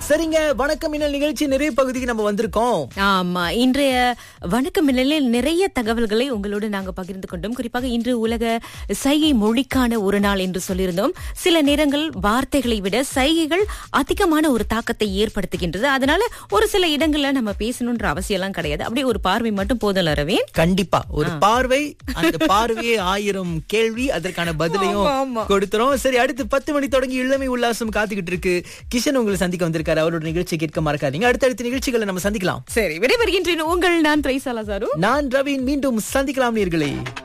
சரிங்க வணக்கம் மின்னல் நிகழ்ச்சி நிறைய பகுதிக்கு நம்ம வந்திருக்கோம் ஆமா இன்றைய வணக்கம் மின்னலில் நிறைய தகவல்களை உங்களோடு நாங்க பகிர்ந்து கொண்டோம் குறிப்பாக இன்று உலக சைகை மொழிக்கான ஒரு நாள் என்று சொல்லியிருந்தோம் சில நேரங்கள் வார்த்தைகளை விட சைகைகள் அதிகமான ஒரு தாக்கத்தை ஏற்படுத்துகின்றது அதனால ஒரு சில இடங்கள்ல நம்ம பேசணும்ன்ற அவசியம் எல்லாம் கிடையாது அப்படியே ஒரு பார்வை மட்டும் போதும் ரவீன் கண்டிப்பா ஒரு பார்வை அந்த பார்வையே ஆயிரம் கேள்வி அதற்கான பதிலையும் ஆமா, ஆமா. கொடுத்துரும் சரி அடுத்து பத்து மணி தொடங்கி இளமை உல்லாசம் காத்துக்கிட்டு இருக்கு கிஷன் உங்களை சந்திக்க வந்திருக்காரு அவரோட நிகழ்ச்சி கேட்க மறக்காதீங்க அடுத்தடுத்த நிகழ்ச்சிகளை நம்ம சந்திக்கலாம் சரி விடைபெறுகின்றேன் உங்கள் நான் திரைசாலா சாரு நான் ரவீன் மீண்டும் சந்திக்கலாம் நேர்களே